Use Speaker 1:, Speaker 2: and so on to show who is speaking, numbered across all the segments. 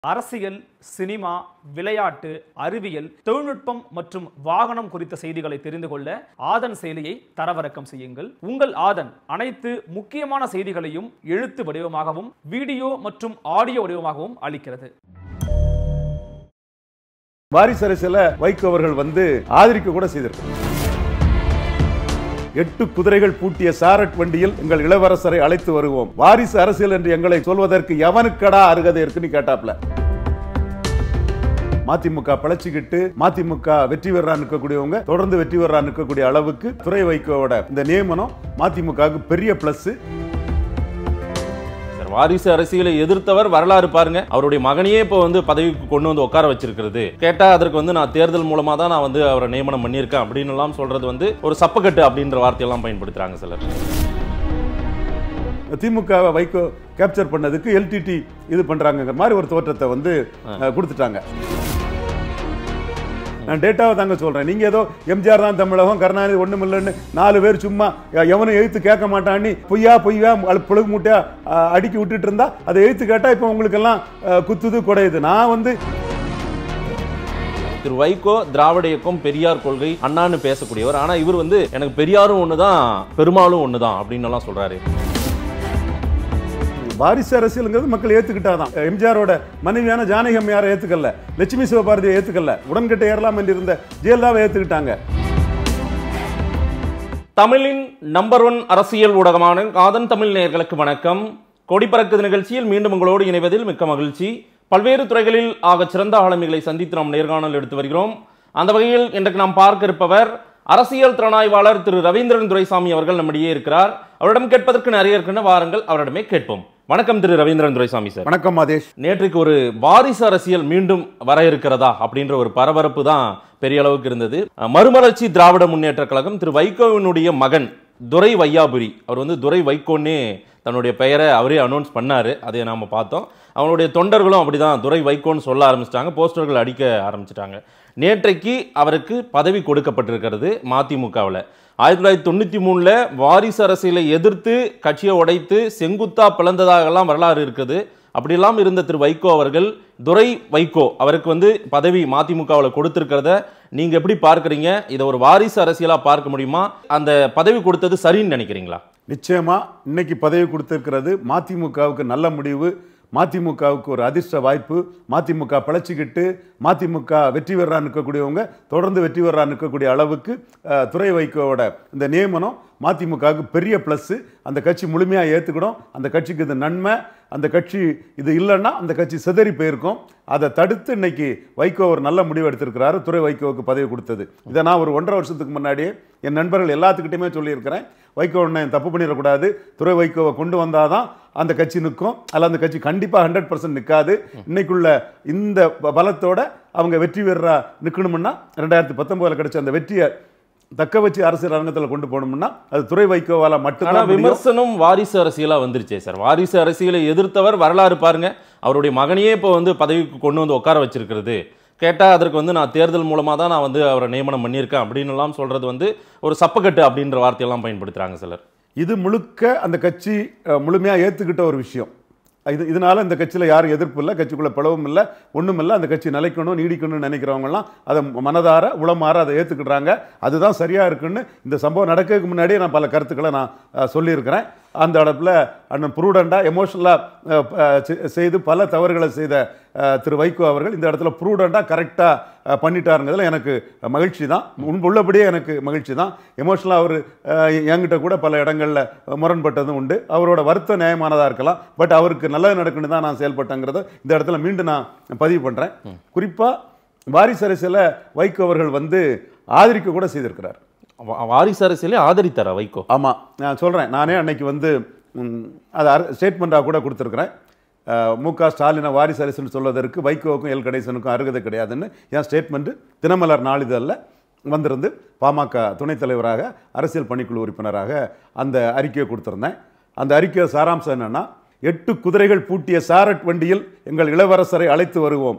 Speaker 1: அரசியல் சினிமா விளையாட்டு அறிவியல் தொழில்நுட்பம் மற்றும் வாகனம் குறித்த செய்திகளை தெரிந்து கொள்ள ஆதன் செயலியை தரவிறக்கம் செய்யுங்கள் உங்கள் ஆதன் அனைத்து முக்கியமான செய்திகளையும் எழுத்து வடிவமாகவும் வீடியோ மற்றும் ஆடியோ வடிவமாகவும் அளிக்கிறது
Speaker 2: வாரிசு அரசியல வைகோ அவர்கள் வந்து ஆதரிக்க கூட செய்திருக்காங்க எட்டு குதிரைகள் பூட்டிய சாரட் வண்டியில் எங்கள் இளவரசரை அழைத்து வருவோம் வாரிசு அரசியல் என்று எங்களை சொல்வதற்கு எவனுக்கடா அருகதை இருக்குன்னு கேட்டாப்ல மதிமுக பிழைச்சிக்கிட்டு மதிமுக வெற்றி பெறா நிற்கக்கூடியவங்க தொடர்ந்து வெற்றி பெறா நிற்கக்கூடிய அளவுக்கு துறை வைகோவோட இந்த நியமனம் மதிமுகவுக்கு பெரிய பிளஸ்
Speaker 3: சார் வாரிசு அரசியலை எதிர்த்தவர் வரலாறு பாருங்க அவருடைய மகனையே இப்போ வந்து பதவிக்கு கொண்டு வந்து உட்கார வச்சிருக்கிறது கேட்டா அதற்கு வந்து நான் தேர்தல் மூலமா தான் நான் வந்து அவரை நியமனம் பண்ணியிருக்கேன் அப்படின்னு எல்லாம் சொல்றது வந்து ஒரு சப்பக்கட்டு அப்படின்ற வார்த்தையெல்லாம் பயன்படுத்துறாங்க சிலர்
Speaker 2: திமுகவை வைகோ கேப்சர் பண்ணதுக்கு எல்டிடி இது பண்றாங்கங்கிற மாதிரி ஒரு தோற்றத்தை வந்து அஹ், கொடுத்துட்டாங்க நான் டேட்டாவை தாங்க சொல்றேன் நீங்க ஏதோ எம்ஜிஆர் தான் தமிழகம் கருணாநிதி ஒண்ணும் இல்லைன்னு நாலு பேர் சும்மா அஹ், எவனும் எழுத்து கேட்க மாட்டான்னு பொய்யா பொய்யா அழு- புழுகு மூட்டையா அஹ், அடுக்கி விட்டுட்டு இருந்தா அதை எழுத்து கேட்டா இப்போ உங்களுக்கு எல்லாம் அஹ், குத்துது குடையுது நான் வந்து
Speaker 3: திரு வைகோ திராவிட இயக்கம் பெரியார் கொள்கை அண்ணான்னு பேசக்கூடியவர் ஆனா இவர் வந்து எனக்கு பெரியாரும் ஒண்ணுதான் பெருமாளும் ஒண்ணுதான் அப்படின்னு எல்லாம் சொல்றாரு
Speaker 2: வாரிசு அரசியலுங்கிறது மக்கள் ஏத்துக்கிட்டாதான் எம்ஜிஆரோட மனைவியான ஜானகி அம்மையாரை ஏத்துக்கல லட்சுமி சிவபாரதியை ஏத்துக்கல உடன்கட்டை ஏறலாம் என்று இருந்த ஜெயலலிதாவை ஏத்துக்கிட்டாங்க
Speaker 3: தமிழின் நம்பர் ஒன் அரசியல் ஊடகமான காதன் தமிழ் நேயர்களுக்கு வணக்கம் கொடிப்பறக்குது நிகழ்ச்சியில் மீண்டும் உங்களோடு இணைவதில் மிக்க மகிழ்ச்சி பல்வேறு துறைகளில் ஆகச் சிறந்த ஆளுமைகளை சந்தித்து நாம் நேர்காணல் எடுத்து வருகிறோம் அந்த வகையில் இன்றைக்கு நாம் பார்க்க இருப்பவர் அரசியல் திறனாய்வாளர் திரு ரவீந்திரன் துரைசாமி அவர்கள் நம்மிடையே இருக்கிறார் அவரிடம் கேட்பதற்கு நிறைய இருக்கின்ற வாருங்கள் அவரிடமே கேட்போம் வணக்கம் திரு ரவீந்திரன் துரைசாமி சார்
Speaker 2: வணக்கம் மாதேஷ்
Speaker 3: நேற்றுக்கு ஒரு வாரிசு அரசியல் மீண்டும் வர இருக்கிறதா அப்படின்ற ஒரு பரபரப்பு தான் பெரிய அளவுக்கு இருந்தது அஹ் மறுமலர்ச்சி திராவிட முன்னேற்ற கழகம் திரு வைகோவினுடைய மகன் துரை வையாபுரி அவர் வந்து துரை வைகோன்னே தன்னுடைய பெயரை அவரே அனௌன்ஸ் பண்ணாரு அதை நாம பார்த்தோம் அவனுடைய தொண்டர்களும் அப்படிதான் துரை வைகோன்னு சொல்ல ஆரம்பிச்சிட்டாங்க போஸ்டர்கள் அடிக்க ஆரம்பிச்சிட்டாங்க நேற்றைக்கு அவருக்கு பதவி கொடுக்கப்பட்டிருக்கிறது மதிமுகவில் ஆயிரத்தி தொள்ளாயிரத்தி தொண்ணூற்றி மூணில் வாரிசு அரசியலை எதிர்த்து கட்சியை உடைத்து செங்குத்தா பிளந்ததாகலாம் வரலாறு இருக்குது அப்படிலாம் இருந்த திரு வைகோ அவர்கள் துரை வைகோ அவருக்கு வந்து பதவி மதிமுகவில் கொடுத்திருக்கிறத நீங்க எப்படி பார்க்கறீங்க இதை ஒரு வாரிசு அரசியலா பார்க்க முடியுமா அந்த பதவி கொடுத்தது சரின்னு நினைக்கிறீங்களா
Speaker 2: நிச்சயமா இன்னைக்கு பதவி கொடுத்திருக்கிறது மதிமுகவுக்கு நல்ல முடிவு மதிமுகவுக்கு ஒரு அதிர்ஷ்ட வாய்ப்பு மதிமுக பிழைச்சிக்கிட்டு மதிமுக வெற்றி பெறா நிற்கக்கூடியவங்க தொடர்ந்து வெற்றி பெறா நிற்கக்கூடிய அளவுக்கு அஹ், துறை வைகோவோட இந்த நியமனம் மதிமுகவுக்கு பெரிய ப்ளஸ்ஸு அந்த கட்சி முழுமையாக ஏற்றுக்கிடும் அந்த கட்சிக்கு இது நன்மை அந்த கட்சி இது இல்லைன்னா அந்த கட்சி சிதறி போயிருக்கும் அதை தடுத்து இன்னைக்கு வைகோ ஒரு நல்ல முடிவு எடுத்திருக்கிறாரு துறை வைகோவுக்கு பதவி கொடுத்தது இதை நான் ஒரு ஒன்றரை வருஷத்துக்கு முன்னாடியே என் நண்பர்கள் எல்லாத்துக்கிட்டையுமே சொல்லியிருக்கிறேன் வைகோ ஒன்று தப்பு பண்ணிடக்கூடாது துறை வைகோவை கொண்டு வந்தாதான் அந்த கட்சி நிற்கும் அதில் அந்த கட்சி கண்டிப்பாக ஹண்ட்ரட் பர்சன்ட் நிற்காது இன்னைக்குள்ள இந்த ப- பலத்தோட அவங்க வெற்றி பெறா நிற்கணும்னா ரெண்டாயிரத்தி பத்தொம்போதில் கிடைச்ச அந்த வெற்றியை தக்க வச்சு அரசியல் அரங்கத்தில் கொண்டு போகணும்னா அது துறை வைகோவால
Speaker 3: ஆனா
Speaker 2: மட்டும்தான் முடியும்.
Speaker 3: விமர்சனம் வாரிசு அரசியலா வந்துருச்சே சார் வாரிசு அரசியலை எதிர்த்தவர் வரலாறு பாருங்க அவருடைய மகனையே இப்போ வந்து பதவிக்கு கொண்டு வந்து உட்கார வச்சிருக்கிறது கேட்டா அதற்கு வந்து நான் தேர்தல் மூலமா தான் நான் வந்து அவரை நியமனம் பண்ணியிருக்கேன் அப்படின்னு எல்லாம் சொல்றது வந்து ஒரு சப்பக்கட்டு அப்படின்ற வார்த்தையெல்லாம் பயன்படுத்துறாங்க சிலர்
Speaker 2: இது முழுக்க அந்த கட்சி அஹ், முழுமையா ஏத்துக்கிட்ட ஒரு விஷயம் இது இதனால இந்த கட்சியில யாரும் எதிர்ப்பு இல்லை கட்சிக்குள்ள பிளவும் இல்லை ஒண்ணும் இல்லை அந்த கட்சி நிலைக்கணும் நீடிக்கணும்னு நினைக்கிறவங்கலாம் அதை மனதார உளமாற அதை ஏத்துக்கிடுறாங்க அதுதான் சரியா இருக்குன்னு இந்த சம்பவம் நடக்கிறதுக்கு முன்னாடியே நான் பல கருத்துக்களை நான் அஹ், சொல்லியிருக்கிறேன் அந்த இடத்துல அண்ணன் ப்ரூடண்டாக எமோஷனலாக செய்து பல தவறுகளை செய்த அஹ், திரு வைகோ அவர்கள் இந்த இடத்துல ப்ரூடண்டாக கரெக்டாக பண்ணிட்டாருங்கிறதுல எனக்கு மகிழ்ச்சி தான் முன்பு உள்ளபடியே எனக்கு மகிழ்ச்சி தான் எமோஷனலாக அவர் என்கிட்ட கூட பல இடங்களில் முரண்பட்டதும் உண்டு அவரோட வருத்தம் நியாயமானதாக இருக்கலாம் பட் அவருக்கு நல்லது நடக்குன்னு தான் நான் செயல்பட்டேங்கிறத இந்த இடத்துல மீண்டும் நான் பதிவு பண்ணுறேன் குறிப்பாக வாரிசு அரசியலை வைகோ அவர்கள் வந்து ஆதரிக்க கூட செய்திருக்கிறார்
Speaker 3: வா- வாரிசு அரசியலை ஆதரித்தாரா வைகோ
Speaker 2: ஆமாம் நான் சொல்கிறேன் நானே அன்னைக்கு வந்து ம், அதை ஸ்டேட்மெண்ட்டாக கூட கொடுத்துருக்குறேன் அஹ், மு க ஸ்டாலினை வாரிசு அரசுன்னு சொல்வதற்கு வைகோவுக்கும் எல் கணேசனுக்கும் அருகதை கிடையாதுன்னு என் ஸ்டேட்மெண்ட்டு தினமலர் நாளிதழில் வந்திருந்து பாமக துணைத் தலைவராக அரசியல் பணிக்குழு உறுப்பினராக அந்த அறிக்கையை கொடுத்துருந்தேன் அந்த அறிக்கை சாராம்சம் என்னன்னா எட்டு குதிரைகள் பூட்டிய சாரட் வண்டியில் எங்கள் இளவரசரை அழைத்து வருவோம்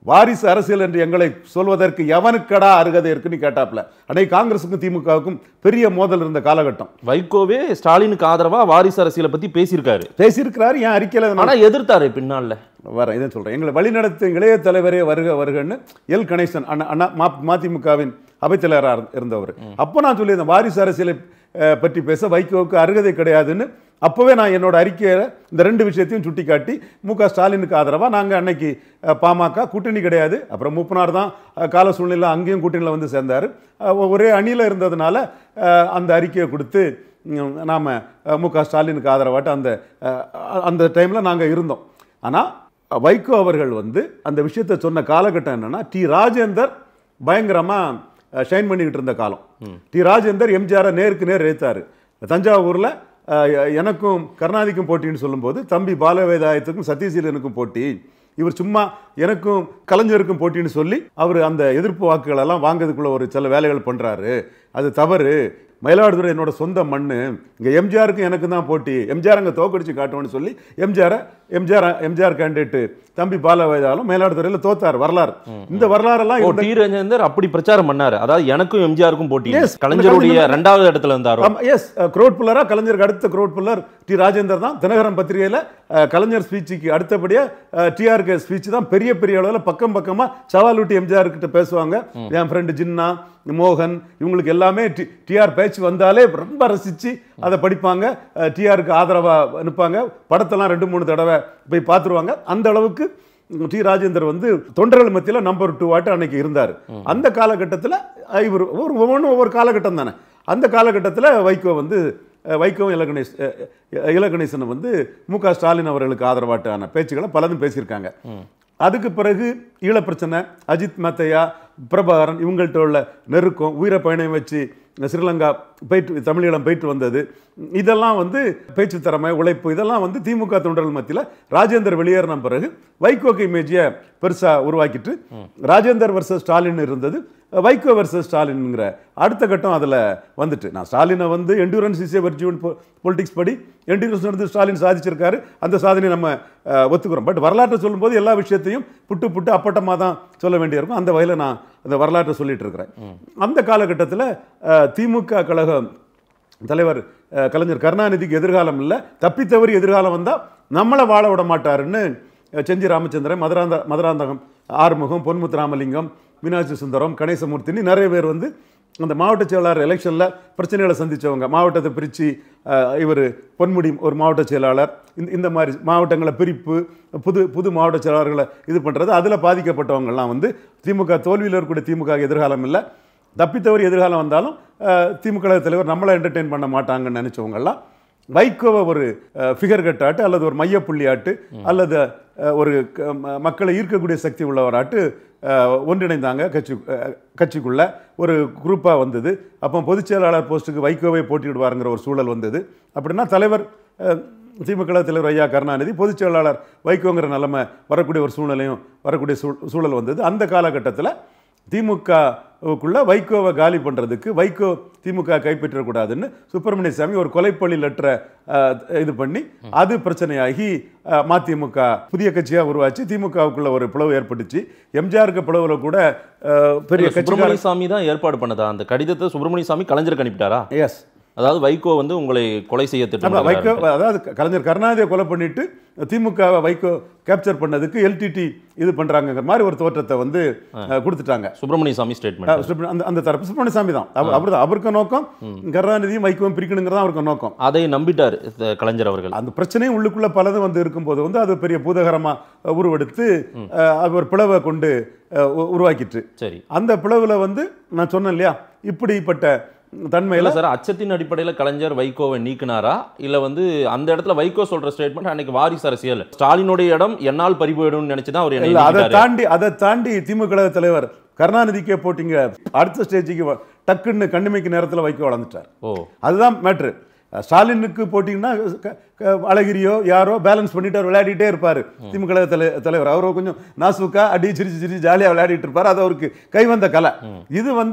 Speaker 2: வாரிசு அரசியல் என்று எங்களை சொல்வதற்கு எவனுக்கடா அருகதை இருக்குன்னு கேட்டாப்ல அன்னைக்கு காங்கிரஸுக்கும் திமுகவுக்கும் பெரிய மோதல் இருந்த காலகட்டம்
Speaker 3: வைகோவே ஸ்டாலினுக்கு ஆதரவா வாரிசு அரசியலை பத்தி பேசியிருக்காரு
Speaker 2: பேசியிருக்கிறாரு என் அறிக்கையில அதை நான்
Speaker 3: ஆனா எதிர்த்தாரு பின்னால
Speaker 2: வரேன் இதை சொல்றேன் எங்களை வழிநடத்தும் இளைய தலைவரே வருக வருகன்னு எல் கணேசன் அண்ணா அண்ணா மா- மதிமுகவின் அவைத்தலைவராக இருந்தவர் அப்போ நான் சொல்லியிருந்தேன் வாரிசு அரசியலை அஹ், பற்றி பேச வைகோவுக்கு அருகதை கிடையாதுன்னு அப்போவே நான் என்னோட அறிக்கையில் இந்த ரெண்டு விஷயத்தையும் சுட்டிக்காட்டி மு க ஸ்டாலினுக்கு ஆதரவாக நாங்கள் அன்னைக்கு அஹ், பாமக கூட்டணி கிடையாது அப்புறம் மூப்பனார் தான் அஹ், கால சூழ்நிலை அங்கேயும் கூட்டணியில் வந்து சேர்ந்தார் அஹ், ஒரே அணியில் இருந்ததுனால அஹ், அந்த அறிக்கையை கொடுத்து ம், நாம அஹ், மு க ஸ்டாலினுக்கு ஆதரவாட்டு அந்த அஹ், அந்த டைமில் நாங்கள் இருந்தோம் ஆனால் வைகோ அவர்கள் வந்து அந்த விஷயத்தை சொன்ன காலகட்டம் என்னன்னா டி ராஜேந்தர் பயங்கரமா ஷைன் பண்ணிக்கிட்டு இருந்த காலம் டி ராஜேந்தர் எம்ஜிஆரை நேருக்கு நேர் ஏத்தாரு தஞ்சாவூர்ல அஹ், எனக்கும் கருணாநிதிக்கும் போட்டின்னு சொல்லும்போது தம்பி பாலவேதாயத்துக்கும் சத்யசீலனுக்கும் போட்டி இவர் சும்மா எனக்கும் கலைஞருக்கும் போட்டின்னு சொல்லி அவர் அந்த எதிர்ப்பு வாக்குகள் எல்லாம் வாங்குறதுக்குள்ள ஒரு சில வேலைகள் பண்றாரு அது தவறு மயிலாடுதுறை என்னோட சொந்த மண்ணு இங்க எம்ஜிஆருக்கும் எனக்கு தான் போட்டி எம்ஜிஆர் அங்க தோக்கடிச்சு காட்டுவோம்னு சொல்லி எம்ஜிஆர் எம்ஜிஆர் எம்ஜிஆர் கேண்டிடேட் தம்பி பாலவேதாலும் மயிலாடுதுறையில தோத்தார் வரலாறு இந்த வரலாறெல்லாம்
Speaker 3: ஓ
Speaker 2: இருந்த
Speaker 3: டி ராஜேந்தர் அப்படி பிரச்சாரம் பண்ணாரு அதாவது எனக்கும் எம்ஜிஆருக்கும் போட்டி
Speaker 2: Yes.
Speaker 3: கலைஞருடைய
Speaker 2: கலைஞர்
Speaker 3: ரெண்டாவது இடத்துல இருந்தாரோ
Speaker 2: எஸ் க்ரோட் புல்லரா கலைஞருக்கு அடுத்த க்ரோட் புல்லர் டி ராஜேந்தர் தான் தினகரன் பத்திரிகையில அஹ், கலைஞர் ஸ்பீச்சுக்கு அடுத்தபடியா டிஆர்கே ஸ்பீச் தான் பெரிய பெரிய அளவில் பக்கம் பக்கமா சவாலூட்டி எம்ஜிஆர் கிட்ட பேசுவாங்க என் ஃப்ரெண்டு ஜின்னா மோகன் இவங்களுக்கு எல்லாமே டிஆர் பேச்சு வந்தாலே ரொம்ப ரசிச்சு அதை படிப்பாங்க டிஆருக்கு ஆதரவா அனுப்பாங்க படத்தெல்லாம் ரெண்டு மூணு தடவை போய் பார்த்துருவாங்க அந்த அளவுக்கு டி ராஜேந்தர் வந்து தொண்டர்கள் மத்தியில் நம்பர் டூ ஆட்டு அன்னைக்கு இருந்தார் அந்த காலகட்டத்தில் இவர் ஒரு ஒவ்வொன்றும் ஒவ்வொரு காலகட்டம் தானே அந்த காலகட்டத்தில் வைகோ வந்து அஹ், வைகோ இலகணேஷ் அஹ், அஹ், இலகணேசன் வந்து மு க ஸ்டாலின் அவர்களுக்கு ஆதரவாட்டான பேச்சுக்களை பலதும் பேசியிருக்காங்க அதுக்கு பிறகு ஈழப்பிரச்சனை அஜித் மத்தையா பிரபாகரன் இவங்கள்ட்ட உள்ள நெருக்கம் உயிரை பயணம் வச்சு ஸ்ரீலங்கா போயிட்டு தமிழீழம் போயிட்டு வந்தது இதெல்லாம் வந்து பேச்சு திறமை உழைப்பு இதெல்லாம் வந்து திமுக தொண்டர்கள் மத்தியில் ராஜேந்தர் வெளியேறின பிறகு வைகோக்கு இமேஜியை பெருசாக உருவாக்கிட்டு ராஜேந்தர் வர்சஸ் ஸ்டாலின் இருந்தது வைகோ வர்சஸ் ஸ்டாலின்ங்கிற அடுத்த கட்டம் அதில் வந்துட்டு நான் ஸ்டாலினை வந்து endurance is a virtue in politics படி எண்டூரன்ஸ் வந்து ஸ்டாலின் சாதிச்சிருக்காரு அந்த சாதனையை நம்ம அஹ், ஒத்துக்கிறோம் பட் வரலாற்றை சொல்லும்போது எல்லா விஷயத்தையும் புட்டு புட்டு அப்பட்டமாக தான் சொல்ல வேண்டியிருக்கும் அந்த வகையில் நான் அந்த வரலாற்றை சொல்லிட்டு இருக்கிறேன் அந்த காலகட்டத்தில் திமுக கழகம் தலைவர் அஹ், கலைஞர் கருணாநிதிக்கு எதிர்காலம் இல்லை தப்பித்தவறி எதிர்காலம் வந்தால் நம்மளை வாழ விட மாட்டாருன்னு அஹ், செஞ்சி ராமச்சந்திரன் மதுராந்த மதுராந்தகம் ஆறுமுகம் பொன்முத்து ராமலிங்கம் மீனாட்சி சுந்தரம் கணேசமூர்த்தின்னு நிறைய பேர் வந்து அந்த மாவட்ட செயலாளர் எலெக்ஷனில் பிரச்சனைகளை சந்திச்சவங்க மாவட்டத்தை பிரித்து இவர் பொன்முடி ஒரு மாவட்ட செயலாளர் இந்த இந்த மாதிரி மாவட்டங்களை பிரிப்பு புது புது மாவட்ட செயலாளர்களை இது பண்ணுறது அதில் பாதிக்கப்பட்டவங்கெல்லாம் வந்து திமுக தோல்வியில் இருக்கக்கூடிய திமுக எதிர்காலம் இல்லை தப்பித்தவர் எதிர்காலம் வந்தாலும் அஹ், திமுக தலைவர் நம்மளை என்டர்டெயின் பண்ண மாட்டாங்கன்னு நினைச்சவங்கெல்லாம் வைகோவை ஒரு ஃபிகர் கட்டாட்டு அல்லது ஒரு மையப்புள்ளியாட்டு அல்லது அஹ், ஒரு க- ம- மக்களை ஈர்க்கக்கூடிய சக்தி உள்ளவராட்டு அஹ், ஒன்றிணைந்தாங்க கட்சி அஹ், கட்சிக்குள்ள ஒரு குரூப்பாக வந்தது அப்போ பொதுச் செயலாளர் போஸ்ட்டுக்கு வைகோவை போட்டியிடுவாருங்கிற ஒரு சூழல் வந்தது அப்படின்னா தலைவர் அஹ், திமுக தலைவர் ஐயா கருணாநிதி பொதுச் செயலாளர் வைகோங்கிற நிலைமை வரக்கூடிய ஒரு சூழ்நிலையும் வரக்கூடிய சூழ் சூழல் வந்தது அந்த காலகட்டத்தில் திமுகவுக்குள்ள வைகோவை காலி பண்ணுறதுக்கு வைகோ திமுக கைப்பற்றக்கூடாதுன்னு சுப்பிரமணிய சாமி ஒரு கொலைப்பள்ளி லெட்டரை அஹ், இது பண்ணி அது பிரச்சனையாகி அஹ், மதிமுக புதிய கட்சியாக உருவாச்சு திமுகவுக்குள்ள ஒரு பிளவு ஏற்பட்டுச்சு எம்ஜிஆருக்கு பிளவுல கூட அஹ், பெரிய கட்சிக்கார
Speaker 3: சுப்பிரமணிய சாமி தான் ஏற்பாடு பண்ணதா அந்த கடிதத்தை சுப்பிரமணிய சாமி கலைஞருக்கு அனுப்பிட்டாரா
Speaker 2: எஸ்
Speaker 3: அதாவது வைகோ வந்து உங்களை கொலை செய்ய திட்டம்
Speaker 2: ஆமா, வைகோ அதாவது கலைஞர் கருணாநிதியை கொலை பண்ணிட்டு திமுகவை வைகோ கேப்சர் பண்ணதுக்கு எல்டிடி இது பண்றாங்கங்கிற மாதிரி ஒரு தோற்றத்தை வந்து அஹ், கொடுத்துட்டாங்க
Speaker 3: சுப்பிரமணிய சாமி ஸ்டேட்மெண்ட்
Speaker 2: அஹ் சுப்ர- அந்த அந்த தரப்பு சுப்பிரமணிய சாமி தான் அவர் அவர் தான் அவருக்கு நோக்கம் கருணாநிதியும் வைக்கவும் பிரிக்கணுங்கிறதா அவருக்கு நோக்கம்
Speaker 3: அதை நம்பிட்டார் த- கலைஞர் அவர்கள்
Speaker 2: அந்த பிரச்சனையும் உள்ளுக்குள்ள பலது வந்து இருக்கும்போது வந்து அது பெரிய பூதகரமா அஹ், உருவெடுத்து அஹ், அது ஒரு பிளவை கொண்டு அஹ், உ- உருவாக்கிட்டு
Speaker 3: சரி
Speaker 2: அந்த பிளவுல வந்து நான் சொன்னேன் இல்லையா இப்படிப்பட்ட தன்மையில
Speaker 3: இல்ல சார் அச்சத்தின் அடிப்படையில் கலைஞர் வைகோவை நீக்கினாரா இல்ல வந்து அந்த இடத்துல வைகோ சொல்ற ஸ்டேட்மெண்ட் அன்னைக்கு வாரிசு அரசியல் ஸ்டாலினுடைய இடம் என்னால் பறி போயிடும்னு நினைச்சு தான் அவர் என்னை
Speaker 2: இல்ல அதை
Speaker 3: நீக்கிட்டாரு.
Speaker 2: தாண்டி அதை தாண்டி திமுக கழக தலைவர் கருணாநிதிக்கே போட்டிங்க அடுத்த ஸ்டேஜுக்கு வ- டக்குன்னு கண்ணிமைக்கு நேரத்தில் வைக்க வளர்ந்துட்டார்
Speaker 3: ஓ
Speaker 2: அதுதான் மேட்ரு ஸ்டாலினுக்கு போட்டிங்கன்னா க- க- அழகிரியோ யாரோ பேலன்ஸ் பண்ணிட்டு அவர் விளையாடிட்டே இருப்பார் திமுக கழக தலை தலைவர் அவர் கொஞ்சம் நாசுக்கா அடி சிரிச்சு சிரிச்சு ஜாலியாக விளையாடிட்டு இருப்பார் அது அவருக்கு கைவந்த கலை இது வந்து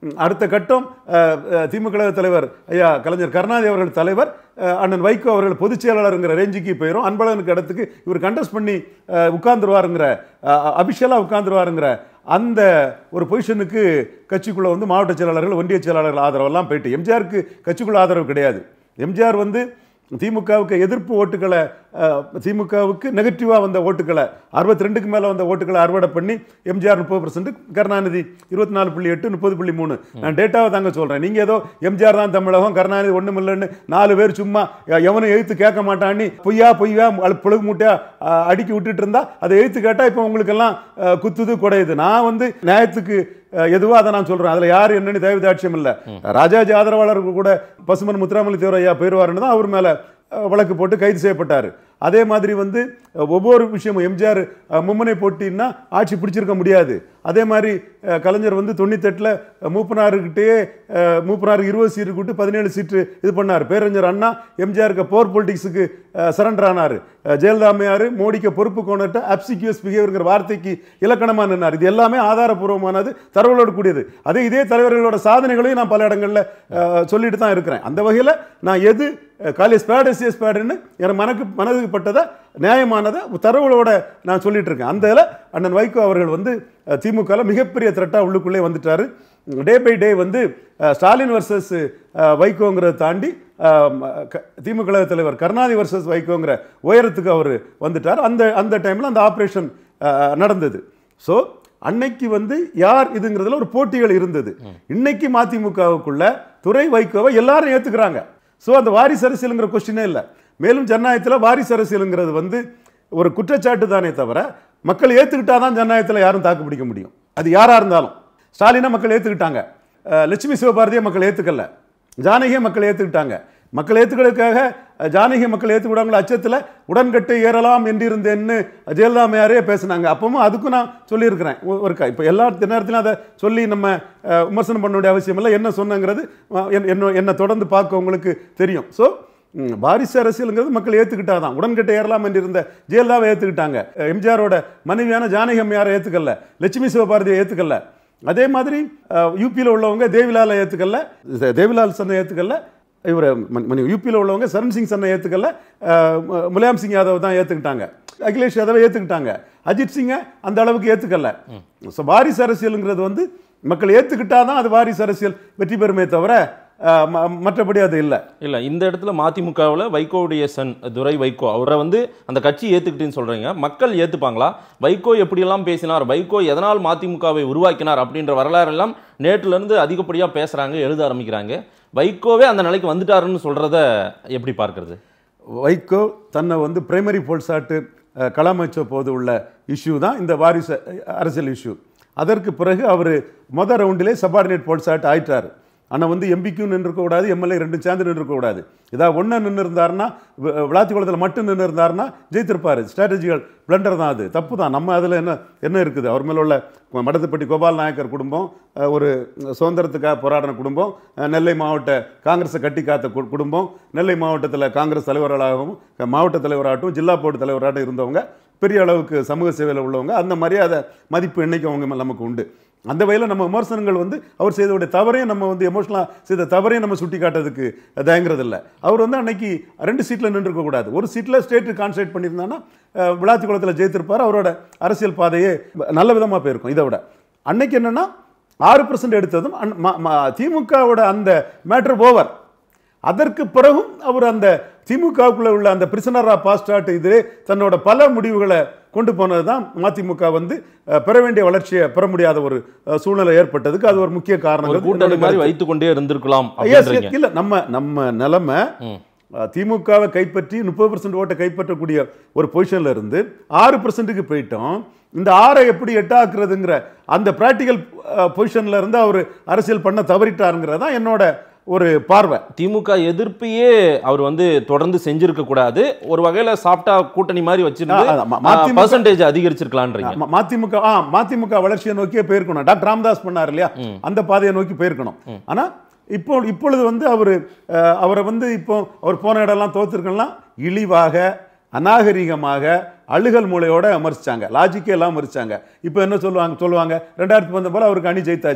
Speaker 2: ம், அடுத்த கட்டம் அஹ், அஹ், திமுக தலைவர் ஐயா கலைஞர் கருணாநிதி அவர்கள் தலைவர் அஹ், அண்ணன் வைகோ அவர்கள் பொதுச் செயலாளருங்கிற ரேஞ்சுக்கு போயிடும் அன்பழகனுக்கு இடத்துக்கு இவர் கண்டஸ்ட் பண்ணி அஹ், உட்கார்ந்துருவாருங்கிற அபிஷியலாக உட்கார்ந்துருவாருங்கிற அந்த ஒரு பொசிஷனுக்கு கட்சிக்குள்ள வந்து மாவட்ட செயலாளர்கள் ஒன்றிய செயலாளர்கள் ஆதரவெல்லாம் போயிட்டு எம்ஜிஆருக்கு கட்சிக்குள்ள ஆதரவு கிடையாது எம்ஜிஆர் வந்து திமுகவுக்கு எதிர்ப்பு ஓட்டுகளை அஹ், திமுகவுக்கு நெகட்டிவாக வந்த ஓட்டுகளை அறுபத்தி ரெண்டுக்கு மேலே வந்த ஓட்டுகளை அறுவடை பண்ணி எம்ஜிஆர் முப்பது பர்சன்ட் கருணாநிதி இருபத்தி நாலு புள்ளி எட்டு முப்பது புள்ளி மூணு நான் டேட்டாவை தாங்க சொல்கிறேன் நீங்கள் ஏதோ எம்ஜிஆர் தான் தமிழகம் கருணாநிதி ஒன்றும் இல்லைன்னு நாலு பேர் சும்மா எ- எவனும் எழுத்து கேட்க மாட்டான்னு பொய்யா பொய்யா அழு- புழுகு மூட்டையா அஹ், அடுக்கி விட்டுட்டு இருந்தா அதை எழுத்து கேட்டால் இப்போ உங்களுக்கெல்லாம் அஹ், குத்துது குடையுது நான் வந்து நியாயத்துக்கு அஹ், எதுவோ அதை நான் சொல்கிறேன் அதில் யார் என்னன்னு தயவு தாட்சியம் இல்லை ராஜாஜி ஆதரவாளருக்கு கூட பசுமன் முத்துராமலி தேவர் ஐயா போயிடுவாருன்னு தான் அவர் மேலே அஹ், வழக்கு போட்டு கைது செய்யப்பட்டார் அதே மாதிரி வந்து அஹ், ஒவ்வொரு விஷயமும் எம்ஜிஆர் அஹ், மும்முனை போட்டின்னா ஆட்சி பிடிச்சிருக்க முடியாது அதே மாதிரி அஹ், கலைஞர் வந்து தொண்ணூத்தெட்டில் மூப்பனாருக்கிட்டே மூப்பனாருக்கு இருபது சீட்டு கூட்டு பதினேழு சீட்டு இது பண்ணார் பேரறிஞர் அண்ணா எம்ஜிஆருக்கு போர் பொலிட்டிக்ஸுக்கு சரண்டர் ஆனார் அஹ், ஜெயலலிதா அம்மையார் மோடிக்கு பொறுப்பு கொண்டுட்ட அப்சிக்யூஸ் பிஹேவியர்ங்கிற வார்த்தைக்கு இலக்கணமாக நின்னார் இது எல்லாமே ஆதாரபூர்வமானது தரவுகளோடு கூடியது அதே இதே தலைவர்களோட சாதனைகளையும் நான் பல இடங்களில் சொல்லிட்டு தான் இருக்கிறேன் அந்த வகையில் நான் எது காலேஜ் ஸ்பேட் எஸ்எஸ் ஸ்பேடுன்னு எனக்கு மனக்கு மனதுக்கு பட்டதை நியாயமானதை தரவுகளோட நான் சொல்லிட்டு இருக்கேன் அந்த இதில் அண்ணன் வைகோ அவர்கள் வந்து திமுகவில் மிகப்பெரிய த்ரெட்டாக உள்ளுக்குள்ளே வந்துட்டார் டே பை டே வந்து அஹ், ஸ்டாலின் வர்சஸ் வைகோங்கிறத தாண்டி அஹ், ம- க- திமுக தலைவர் கருணாநிதி வர்சஸ் வைகோங்கிற உயரத்துக்கு அவர் வந்துட்டார் அந்த அந்த டைமில் அந்த ஆப்ரேஷன் நடந்தது ஸோ அன்னைக்கு வந்து யார் இதுங்கிறதுல ஒரு போட்டிகள் இருந்தது இன்னைக்கு மதிமுகவுக்குள்ள துறை வைகோவை எல்லாரும் ஏத்துக்கிறாங்க ஸோ அந்த வாரிசு அரசியலுங்கிற கொஸ்டினே இல்லை மேலும் ஜனநாயகத்தில் வாரிசு அரசியலுங்கிறது வந்து ஒரு குற்றச்சாட்டு தானே தவிர மக்கள் ஏற்றுக்கிட்டா தான் ஜனநாயகத்தில் யாரும் தாக்கு பிடிக்க முடியும் அது யாராக இருந்தாலும் ஸ்டாலினை மக்கள் ஏற்றுக்கிட்டாங்க அஹ் லட்சுமி சிவபாரதியை மக்கள் ஏற்றுக்கல ஜானகியை மக்கள் ஏற்றுக்கிட்டாங்க மக்கள் ஏற்றுக்கிறதுக்காக அஹ், ஜானகி மக்கள் ஏற்றுக்கிட்டாங்கள அச்சத்தில் உடன்கட்டை ஏறலாம் என்றிருந்தேன்னு ஜெயலலிதா அம்மையாரே பேசினாங்க அப்பவும் அதுக்கும் நான் சொல்லியிருக்கிறேன் ஒ- ஒருக்கா இப்போ எல்லா நேரத்திலும் அதை சொல்லி நம்ம அஹ், விமர்சனம் பண்ண வேண்டிய அவசியம் இல்லை என்ன சொன்னங்கிறது அஹ், என்- என்ன என்னை தொடர்ந்து பார்க்க உங்களுக்கு தெரியும் ஸோ ம், வாரிசு அரசியலுங்கிறது மக்கள் ஏற்றுக்கிட்டா தான் உடன்கட்டை ஏறலாம் என்று இருந்த ஜெயலலிதாவை ஏற்றுக்கிட்டாங்க அஹ், எம்ஜிஆரோட மனைவியான ஜானகி அம்மையாரை ஏற்றுக்கல லட்சுமி சிவபாரதியை ஏற்றுக்கல அதே மாதிரி யூபியில் உள்ளவங்க தேவிலாலை ஏற்றுக்கல தேவிலால் சன்னை ஏற்றுக்கல இவர் யூபியில் உள்ளவங்க சரண் சிங் சன்னை ஏற்றுக்கல அஹ், மு- முலாயம் சிங் யாதவ் தான் ஏற்றுக்கிட்டாங்க அகிலேஷ் யாதவை ஏற்றுக்கிட்டாங்க அஜித் சிங்கை அந்த அளவுக்கு ஏற்றுக்கல ஸோ வாரிசு அரசியலுங்கிறது வந்து மக்கள் ஏற்றுக்கிட்டா தான் அது வாரிசு அரசியல் வெற்றி பெறுமே தவிர அஹ், ம- மற்றபடி அது இல்லை
Speaker 3: இல்ல இந்த இடத்துல மதிமுகவில் வைகோவுடைய சன் துரை வைகோ அவரை வந்து அந்த கட்சி ஏத்துக்கிட்டுன்னு சொல்றீங்க மக்கள் ஏத்துப்பாங்களா வைகோ எப்படியெல்லாம் பேசினார் வைகோ எதனால் மதிமுகவை உருவாக்கினார் அப்படின்ற வரலாறு எல்லாம் நேற்றுல இருந்து அதிகப்படியா பேசுறாங்க எழுத ஆரம்பிக்கிறாங்க வைகோவே அந்த நிலைக்கு வந்துட்டாருன்னு சொல்றத எப்படி பார்க்கிறது
Speaker 2: வைகோ தன்னை வந்து பிரைமரி போல்சாட்டு களமைச்ச போது உள்ள இஷ்யூ தான் இந்த வாரிசு அஹ், அரசியல் இஷ்யூ அதற்கு பிறகு அவர் மொதல் ரவுண்டிலே சபார்டினேட் போல்சாட் ஆயிட்டார் ஆனால் வந்து எம்பிக்கும் நின்றுக்கூடாது எம்எல்ஏ ரெண்டும் சேர்ந்து நின்றுக்கூடாது இதாக ஒன்று நின்று இருந்தாருன்னா விளாத்தி குளத்தில் மட்டும் நின்று இருந்தாருன்னா ஜெயித்திருப்பார் ஸ்ட்ராட்டஜிகள் பிளண்டர் தான் அது தப்பு தான் நம்ம அதில் என்ன என்ன இருக்குது அவர் மேல உள்ள மடத்துப்பட்டி கோபால் நாயக்கர் குடும்பம் அஹ், ஒரு சுதந்திரத்துக்காக போராடின குடும்பம் அஹ், நெல்லை மாவட்ட காங்கிரஸை கட்டி காத்த கு- குடும்பம் நெல்லை மாவட்டத்தில் காங்கிரஸ் தலைவர்களாகவும் க- மாவட்ட தலைவராகட்டும் ஜில்லா போர்டு தலைவராகட்டும் இருந்தவங்க பெரிய அளவுக்கு சமூக சேவையில் உள்ளவங்க அந்த மரியாதை மதிப்பு இன்னைக்கு அவங்க மேல நமக்கு உண்டு அந்த வகையில் நம்ம விமர்சனங்கள் வந்து அவர் செய்தவுடைய தவறையும் நம்ம வந்து எமோஷனலாக செய்த தவறையும் நம்ம சுட்டி காட்டுறதுக்கு தயங்குறதில்ல அவர் வந்து அன்னைக்கு ரெண்டு சீட்டில் நின்றுக்க கூடாது ஒரு சீட்டில் ஸ்டேட்டு கான்சன்ட்ரேட் பண்ணியிருந்தாங்கன்னா அஹ், விளாத்தி குளத்தில் ஜெயித்திருப்பார் அவரோட அரசியல் பாதையே நல்ல விதமாக போயிருக்கும் இதை விட அன்னைக்கு என்னன்னா ஆறு பர்சன்ட் எடுத்ததும் அன்- ம- ம- திமுகவோட அந்த மேட்டர் ஓவர் அதற்கு பிறகும் அவர் அந்த திமுகவுக்குள்ள உள்ள அந்த பிரிசனரா பாஸ்டாட் இது தன்னோட பல முடிவுகளை கொண்டு போனது தான் மதிமுக வந்து அஹ், பெற வேண்டிய வளர்ச்சியை பெற முடியாத ஒரு அஹ், சூழ்நிலை ஏற்பட்டதுக்கு அது ஒரு முக்கிய
Speaker 3: ஒரு
Speaker 2: காரணம்
Speaker 3: கூட்டணி மாதிரி வைத்துக் கொண்டே இருந்திருக்கலாம்
Speaker 2: Yes,
Speaker 3: அப்படின்றீங்க
Speaker 2: இல்ல நம்ம நம்ம நிலைமை
Speaker 3: ம்.
Speaker 2: அஹ், திமுகவை கைப்பற்றி முப்பது பர்சன்ட் ஓட்டை கைப்பற்றக்கூடிய ஒரு பொசிஷன்ல இருந்து ஆறு பர்சன்ட்டுக்கு போயிட்டோம் இந்த ஆறை எப்படி எட்டாக்குறதுங்கிற அந்த ப்ராக்டிக்கல் பொசிஷன்ல இருந்து அவர் அரசியல் பண்ண தவறிட்டாருங்கிறது தான் என்னோட ஒரு பார்வை
Speaker 3: திமுக எதிர்ப்பையே அவர் வந்து தொடர்ந்து செஞ்சிருக்க கூடாது ஒரு வகையில சாப்பிட்டா கூட்டணி மாதிரி
Speaker 2: ஆ,
Speaker 3: வச்சிருந்து
Speaker 2: ஆமா. மதிமுக
Speaker 3: பர்சன்டேஜ் அதிகரிச்சிருக்கலான்றீங்க
Speaker 2: ம- மதிமுக ஆ மதிமுக வளர்ச்சியை நோக்கியே போயிருக்கணும் டாக்டர் ராமதாஸ் பண்ணார் இல்லையா அந்த பாதையை நோக்கி போயிருக்கணும் ஆனா இப்போ இப்பொழுது வந்து அவர் அவரை வந்து இப்போ அவர் போன இடம்லாம் தோத்துருக்கலாம் இழிவாக அநாகரிகமாக அழுகல் மூளையோட விமர்சிச்சாங்க லாஜிக்கே எல்லாம் விமர்சிச்சாங்க இப்போ என்ன சொல்லுவாங்க சொல்லுவாங்க ரெண்டாயிரத்தி பத்தொன்பதுல அவருக்கு அணி ஜெயித்தாச்சு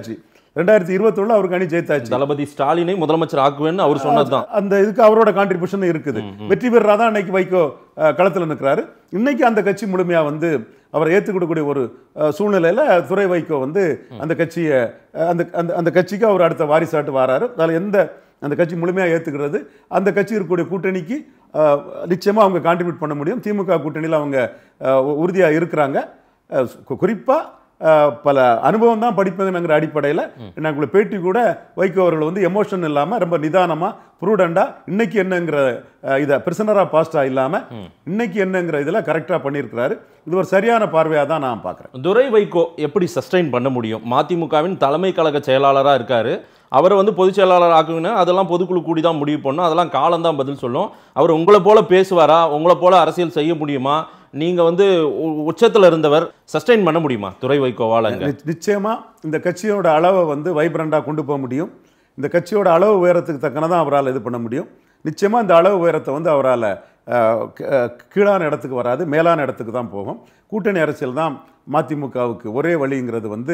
Speaker 2: ரெண்டாயிரத்தி இருபத்தொன்னு அவருக்கு அணி ஜெயித்தாச்சு
Speaker 3: தளபதி ஸ்டாலினை முதலமைச்சர் ஆக்குவேன்னு அவர் சொன்னதுதான்
Speaker 2: அந்த இதுக்கு அவரோட கான்ட்ரிபியூஷன் இருக்குது வெற்றி பெறா தான் இன்னைக்கு வைகோ அஹ், களத்துல நிற்கிறாரு இன்னைக்கு அந்த கட்சி முழுமையா வந்து அவரை ஏற்றுக்கிடக்கூடிய ஒரு அஹ், சூழ்நிலையில துறை வைகோ வந்து அந்த கட்சியை அஹ், அந்த அந்த அந்த கட்சிக்கு அவர் அடுத்த வாரிசாட்டு வராரு அதில் எந்த அந்த கட்சி முழுமையாக ஏற்றுக்கிறது அந்த கட்சி இருக்கக்கூடிய கூட்டணிக்கு அஹ், நிச்சயமா அவங்க கான்ட்ரிபியூட் பண்ண முடியும் திமுக கூட்டணியில் அவங்க உறுதியாக இருக்கிறாங்க குறிப்பாக பல அனுபவம் தான் படிப்பதுங்கிற அடிப்படையில் நான் உங்களை பேட்டி கூட வைகோ அவர்கள் வந்து எமோஷன் இல்லாமல் ரொம்ப நிதானமாக ப்ரூடண்டாக இன்னைக்கு என்னங்கிற அஹ், இதை பிரிசனராக பாஸ்டாக இல்லாமல் இன்னைக்கு என்னங்கிற இதில் கரெக்டாக பண்ணியிருக்கிறாரு இது ஒரு சரியான பார்வையாக தான் நான் பார்க்குறேன்
Speaker 3: துரை வைகோ எப்படி சஸ்டைன் பண்ண முடியும் மதிமுகவின் தலைமை கழக செயலாளரா இருக்காரு அவரை வந்து பொதுச் செயலாளர் ஆக்குங்கன்னா அதெல்லாம் பொதுக்குழு கூடி தான் முடிவு பண்ணும் அதெல்லாம் காலம் தான் பதில் சொல்லும் அவர் உங்களை போல பேசுவாரா உங்களை போல அரசியல் செய்ய முடியுமா நீங்க வந்து உ- உச்சத்துல இருந்தவர் சஸ்டைன் பண்ண முடியுமா துரை வைகோவால் அங்க
Speaker 2: நிச்ச- நிச்சயமா இந்த கட்சியோட அளவை வந்து வைப்ரண்டாக கொண்டு போக முடியும் இந்த கட்சியோட அளவு உயரத்துக்கு தக்கனதான் அவரால் இது பண்ண முடியும் நிச்சயமா இந்த அளவு உயரத்தை வந்து அவரால் கீழான இடத்துக்கு வராது மேலான இடத்துக்கு தான் போகும் கூட்டணி அரசியல் தான் மதிமுகவுக்கு ஒரே வழிங்கிறது வந்து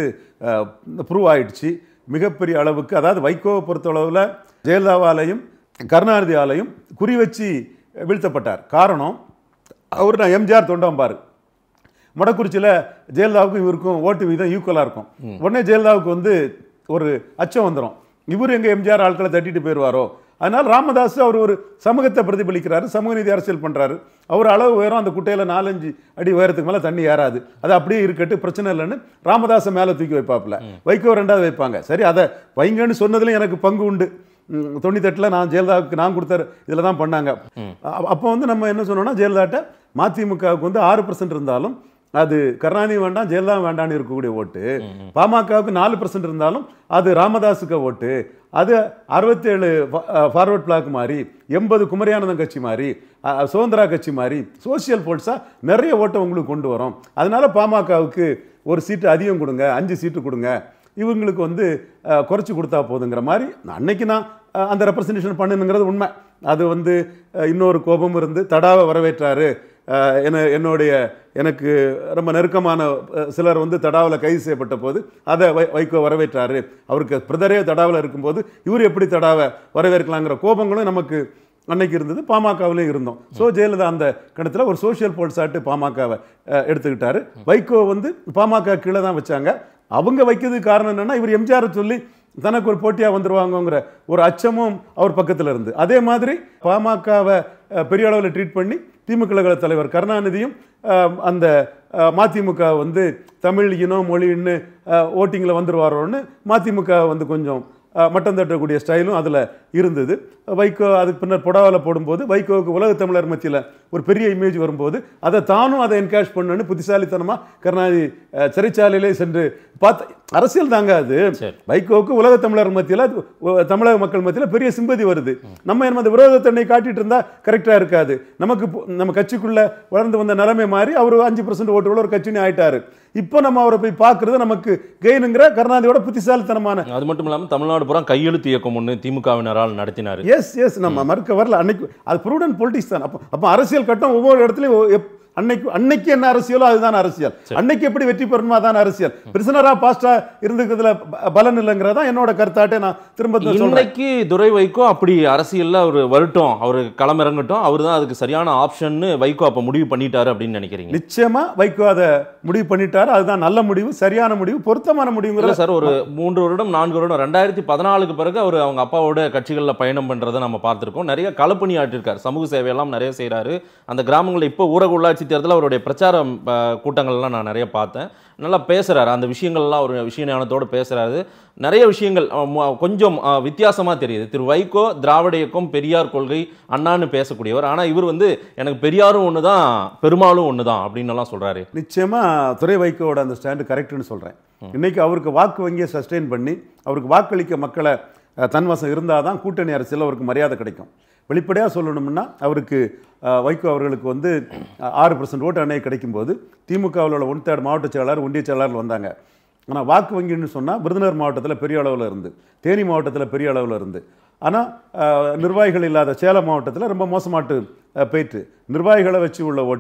Speaker 2: ப்ரூவ் ஆயிடுச்சு மிகப்பெரிய அளவுக்கு அதாவது வைகோவை பொறுத்தளவில் ஜெயலலிதாவாலையும் கருணாநிதியாலையும் குறி வச்சு வீழ்த்தப்பட்டார் காரணம் அவர் நான் எம்ஜிஆர் தொண்டம்பார் மொடக்குறிச்சியில் ஜெயலலிதாவுக்கும் இவருக்கும் ஓட்டு வீதம் ஈக்குவலாக இருக்கும் உடனே ஜெயலலிதாவுக்கு வந்து ஒரு அச்சம் வந்துடும் இவர் எங்க எம்ஜிஆர் ஆட்களை தட்டிட்டு போயிடுவாரோ அதனால் ராமதாஸ் அவர் ஒரு சமூகத்தை பிரதிபலிக்கிறாரு சமூக நீதி அரசியல் பண்றாரு அவர் அளவு உயரம் அந்த குட்டையில் நாலஞ்சு அடி உயரத்துக்கு மேலே தண்ணி ஏறாது அது அப்படியே இருக்கட்டு பிரச்சனை இல்லைன்னு ராமதாஸை மேலே தூக்கி வைப்பாப்புல வைகோ ரெண்டாவது வைப்பாங்க சரி அதை வைங்கன்னு சொன்னதுல எனக்கு பங்கு உண்டு ம், தொண்ணூத்தெட்டில் நான் ஜெயலலிதாவுக்கு நான் கொடுத்த இதில் தான் பண்ணாங்க அ- அப்போ வந்து நம்ம என்ன சொன்னோம்னா ஜெயலலிதாட்ட மதிமுகவுக்கு வந்து ஆறு பர்சன்ட் இருந்தாலும் அது கருணாநிதி வேண்டாம் ஜெயலலிதா வேண்டாம்னு இருக்கக்கூடிய ஓட்டு பாமகவுக்கு நாலு பர்சன்ட் இருந்தாலும் அது ராமதாஸுக்கு ஓட்டு அது அறுபத்தேழு ஃபார்வர்ட் பிளாக் மாதிரி எண்பது குமரியானந்தம் கட்சி மாதிரி அ, அ, சுதந்திரா கட்சி மாதிரி சோசியல் போல்ஸாக நிறைய ஓட்டை உங்களுக்கு கொண்டு வரும் அதனால பாமகவுக்கு ஒரு சீட்டு அதிகம் கொடுங்க அஞ்சு சீட்டு கொடுங்க இவங்களுக்கு வந்து அஹ், குறைச்சு கொடுத்தா போதுங்கிற மாதிரி நான் அன்னைக்கு நான் அஹ், அந்த ரெப்ரசன்டேஷன் பண்ணணுங்கிறது உண்மை அது வந்து அஹ், இன்னொரு கோபம் இருந்து தடாவை வரவேற்றாரு அஹ், என்ன என்னுடைய எனக்கு ரொம்ப நெருக்கமான அஹ், சிலர் வந்து தடாவில் கைது செய்யப்பட்ட போது அதை வை வைகோ வரவேற்றாரு அவருக்கு பிரதரே தடாவில் இருக்கும்போது இவர் எப்படி தடாவை வரவேற்கலாங்கிற கோபங்களும் நமக்கு அன்னைக்கு இருந்தது பாமகவிலையும் இருந்தோம் ஸோ ஜெயலலிதா அந்த கணத்தில் ஒரு சோஷியல் போல்ஸாட்டு பாமகவை அஹ், எடுத்துக்கிட்டாரு வைகோ வந்து பாமக கீழே தான் வச்சாங்க அவங்க வைக்கிறதுக்கு காரணம் என்னன்னா இவர் எம்ஜிஆர் சொல்லி தனக்கு ஒரு போட்டியாக வந்துருவாங்கங்கிற ஒரு அச்சமும் அவர் பக்கத்தில் இருந்து அதே மாதிரி பாமகவை அஹ், பெரிய அளவில் ட்ரீட் பண்ணி திமுக கழக தலைவர் கருணாநிதியும் அஹ், அந்த அஹ், மதிமுக வந்து தமிழ் இனம் மொழின்னு ஓட்டிங்கில் வந்துருவாரோன்னு மதிமுக வந்து கொஞ்சம் அஹ், மட்டம் தட்டக்கூடிய ஸ்டைலும் அதில் இருந்தது வைகோ அதுக்கு பின்னர் புடாவில் போடும்போது வைகோவுக்கு உலக தமிழர் மத்தியில் ஒரு பெரிய இமேஜ் வரும்போது அதை தானும் அதை என்கரேஜ் பண்ணணும்னு புத்திசாலித்தனமாக கருணாநிதி அஹ், சிறைச்சாலையிலே சென்று பார்த்து அரசியல் தாங்க அது
Speaker 3: சரி.
Speaker 2: வைகோவுக்கு உலக தமிழர் மத்தியில் அது ஒ- தமிழக மக்கள் மத்தியில் பெரிய சிம்பதி வருது நம்ம என்ன அந்த விரோதத்தன்னை காட்டிட்டு இருந்தா கரெக்டாக இருக்காது நமக்கு இப்போ- நம்ம கட்சிக்குள்ள வளர்ந்து வந்த நிலைமை மாறி அவர் அஞ்சு பர்சன்ட் ஓட்டுகள ஒரு கட்சினி ஆயிட்டாரு இப்போ நம்ம அவரை போய் பார்க்கறது நமக்கு கெயினுங்கிற கருணாநிதியோட புத்திசாலித்தனமான
Speaker 3: அது மட்டும் இல்லாம தமிழ்நாடு பூரா கையெழுத்து இயக்கம் ஒன்று திமுகவினரால் நடத்தினாரு
Speaker 2: எஸ் எஸ் நம்ம மறுக்க வரல அன்னைக்கு அது ப்ரூடன்ட் பொலிட்டிக்ஸ் தான் அப்போ அப்போ அரசியல் கட்டம் ஒவ்வொரு இடத்துலையும் ஒ- எப்- அன்னைக்கு அன்னைக்கு என்ன அரசியலோ அதுதான் அரசியல் அன்னைக்கு எப்படி வெற்றி பெறணுமோ அதான் அரசியல் பிரிசனரா பாஸ்டா இருந்துக்கிறதுல ப- பலன் இல்லைங்கிறதா என்னோட கருத்தாட்டே நான் திரும்ப திரும்ப சொல்றேன்
Speaker 3: இன்னைக்கு துரை வைகோ அப்படி அரசியல்ல அவர் வரட்டும் அவர் களமிறங்கட்டும் அவர் தான் அதுக்கு சரியான ஆப்ஷன்னு வைகோ அப்ப முடிவு பண்ணிட்டாரு அப்படின்னு நினைக்கிறீங்க
Speaker 2: நிச்சயமா வைகோ அதை முடிவு பண்ணிட்டாரு அதுதான் நல்ல முடிவு சரியான முடிவு பொருத்தமான
Speaker 3: இல்ல
Speaker 2: முடிவுங்கிற
Speaker 3: சார் ஒரு மூன்று வருடம் நான்கு வருடம் ரெண்டாயிரத்தி பதினாலுக்கு பிறகு அவர் அவங்க அப்பாவோட கட்சிகளில் பயணம் பண்றதை நம்ம பார்த்திருக்கோம் நிறைய களப்பணி ஆற்றிருக்காரு சமூக சேவையெல்லாம் நிறைய செய்றாரு அந்த கிராமங்களில் இப்போ ஊரக உள்ளாட்சி தேர்தலில் அவருடைய பிரச்சார அஹ், கூட்டங்கள்லாம் நான் நிறைய பார்த்தேன் நல்லா பேசுறாரு அந்த விஷயங்கள்லாம் ஒரு விஷய ஞானத்தோடு பேசுறாரு நிறைய விஷயங்கள் அஹ், மு- கொஞ்சம் அஹ், வித்தியாசமா தெரியுது திரு வைகோ திராவிட இயக்கம் பெரியார் கொள்கை அண்ணான்னு பேசக்கூடியவர் ஆனா இவர் வந்து எனக்கு பெரியாரும் ஒன்று தான் பெருமாளும் ஒன்று தான் அப்படின்னு எல்லாம் சொல்றாரு
Speaker 2: நிச்சயமா துறை வைக்கோட அந்த ஸ்டாண்டு கரெக்ட்னு சொல்றேன் இன்னைக்கு அவருக்கு வாக்கு வங்கியை சஸ்டெயின் பண்ணி அவருக்கு வாக்களிக்க மக்களை அஹ், தன்வசம் இருந்தால் தான் கூட்டணி அரசியல் அவருக்கு மரியாதை கிடைக்கும் வெளிப்படையாக சொல்லணும்னா அவருக்கு அஹ், வைகோ அவர்களுக்கு வந்து அஹ், ஆறு பர்சன்ட் ஓட்டு அணை கிடைக்கும்போது திமுகவில் உள்ள ஒன் தேர்ட் மாவட்ட செயலாளர் ஒன்றிய செயலாளர் வந்தாங்க ஆனால் வாக்கு வங்கின்னு சொன்னால் விருதுநகர் மாவட்டத்தில் பெரிய அளவில் இருந்து தேனி மாவட்டத்தில் பெரிய அளவில் இருந்து ஆனால் நிர்வாகிகள் இல்லாத சேலம் மாவட்டத்தில் ரொம்ப மோசமாட்டு அஹ், போயிட்டு நிர்வாகிகளை வச்சு உள்ள ஓட்டு